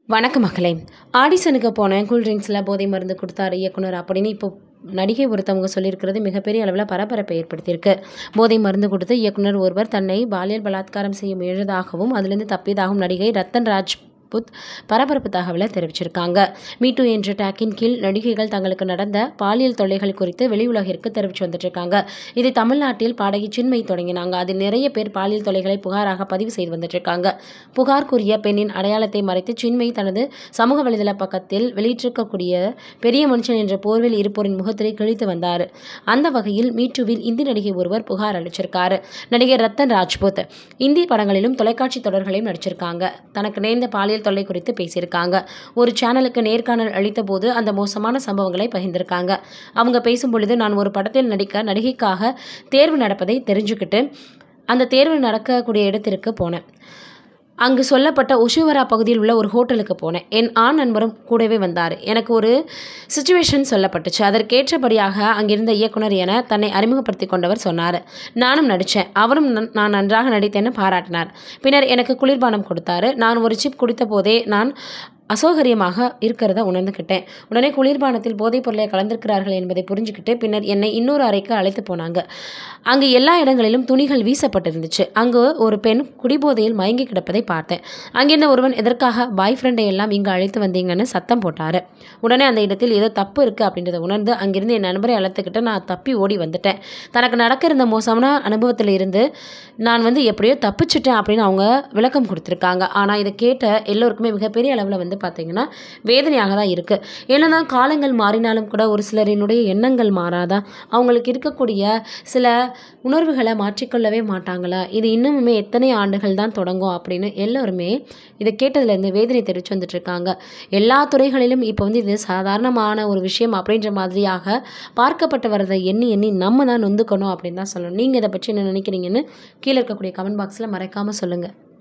வணக்கம் மக்களே ஆடிஷனுக்கு போனேன் கூல் ட்ரிங்க்ஸில் போதை மருந்து கொடுத்தாரு இயக்குனர் அப்படின்னு இப்போ நடிகை ஒருத்தவங்க சொல்லியிருக்கிறது மிகப்பெரிய அளவில் பரபரப்பை ஏற்படுத்தியிருக்கு போதை மருந்து கொடுத்து இயக்குனர் ஒருவர் தன்னை பாலியல் பலாத்காரம் செய்ய முயன்றதாகவும் அதிலிருந்து தப்பியதாகவும் நடிகை ரத்தன் ராஜ்புத் பரபரப்பு தகவலை தெரிவிச்சிருக்காங்க மீட்டு என்ற டேக்கின் கீழ் நடிகைகள் தங்களுக்கு நடந்த பாலியல் தொல்லைகள் குறித்து வெளி உலகிற்கு தெரிவித்து வந்துட்டு இருக்காங்க இதை தமிழ்நாட்டில் பாடகி சின்மை தொடங்கினாங்க அதில் நிறைய பேர் பாலியல் தொல்லைகளை புகாராக பதிவு செய்து வந்துட்டு இருக்காங்க புகார் கூறிய பெண்ணின் அடையாளத்தை மறைத்து சின்மை தனது சமூக வலைதள பக்கத்தில் வெளியிட்டிருக்கக்கூடிய பெரிய மனுஷன் என்ற போர்வில் இருப்போரின் முகத்திரை கிழித்து வந்தார் அந்த வகையில் மீட்டுவில் இந்தி நடிகை ஒருவர் புகார் அளிச்சிருக்காரு நடிகர் ரத்தன் ராஜ்புத் இந்தி படங்களிலும் தொலைக்காட்சி தொடர்களையும் நடிச்சிருக்காங்க தனக்கு நேர்ந்த பாலியல் தொல்லை குறித்து பேசியிருக்காங்க ஒரு சேனலுக்கு நேர்காணல் அளித்த போது அந்த மோசமான சம்பவங்களை பகிர்ந்திருக்காங்க அவங்க பேசும் பொழுது நான் ஒரு படத்தில் நடிக்க நடிகைக்காக தேர்வு நடப்பதை தெரிஞ்சுக்கிட்டு அந்த தேர்வு நடக்கக்கூடிய இடத்திற்கு போனேன் அங்கு சொல்லப்பட்ட ஒஷுவரா பகுதியில் உள்ள ஒரு ஹோட்டலுக்கு போனேன் என் ஆண் நண்பரும் கூடவே வந்தார் எனக்கு ஒரு சுச்சுவேஷன் சொல்லப்பட்டுச்சு அதற்கேற்றபடியாக அங்கிருந்த இயக்குனர் என தன்னை அறிமுகப்படுத்தி கொண்டவர் சொன்னார் நானும் நடித்தேன் அவரும் நன்- நான் நன்றாக நடித்தேன்னு பாராட்டினார் பின்னர் எனக்கு குளிர்பானம் கொடுத்தாரு நான் ஒரு சிப் குடித்த போதே நான் அசௌகரியமாக இருக்கிறத உணர்ந்துக்கிட்டேன் உடனே குளிர்பானத்தில் போதைப் பொருளை கலந்திருக்கிறார்கள் என்பதை புரிஞ்சுக்கிட்டு பின்னர் என்னை இன்னொரு அறைக்கு அழைத்து போனாங்க அங்கு எல்லா இடங்களிலும் துணிகள் வீசப்பட்டிருந்துச்சு அங்கு ஒரு பெண் குடிபோதையில் மயங்கி கிடப்பதை பார்த்தேன் அங்கிருந்த ஒருவன் எதற்காக பாய் ஃப்ரெண்டை எல்லாம் இங்கு அழைத்து வந்தீங்கன்னு சத்தம் போட்டார் உடனே அந்த இடத்தில் ஏதோ தப்பு இருக்குது அப்படின்றத உணர்ந்து அங்கிருந்து என் நண்பரை அழைத்துக்கிட்டு நான் தப்பி ஓடி வந்துட்டேன் தனக்கு நடக்க இருந்த மோசமான அனுபவத்தில் இருந்து நான் வந்து எப்படியோ தப்பிச்சிட்டேன் அப்படின்னு அவங்க விளக்கம் கொடுத்துருக்காங்க ஆனால் இதை கேட்ட எல்லோருக்குமே மிகப்பெரிய அளவில் வந்து பார்த்தீங்கன்னா வேதனையாக தான் இருக்குது என்னதான் காலங்கள் மாறினாலும் கூட ஒரு சிலரினுடைய எண்ணங்கள் மாறாதா அவங்களுக்கு இருக்கக்கூடிய சில உணர்வுகளை மாற்றிக்கொள்ளவே மாட்டாங்களா இது இன்னுமுமே எத்தனை ஆண்டுகள் தான் தொடங்கும் அப்படின்னு எல்லோருமே இதை கேட்டதுலேருந்து வேதனை தெரிவித்து வந்துட்டு இருக்காங்க எல்லா துறைகளிலும் இப்போ வந்து இது சாதாரணமான ஒரு விஷயம் அப்படின்ற மாதிரியாக பார்க்கப்பட்டு வரதை எண்ணி எண்ணி நம்ம தான் நொந்துக்கணும் அப்படின்னு தான் சொல்லணும் நீங்கள் இதை பற்றி என்ன நினைக்கிறீங்கன்னு கீழே இருக்கக்கூடிய கமெண்ட் பாக்ஸில் மறைக்காமல் சொல்லுங்கள்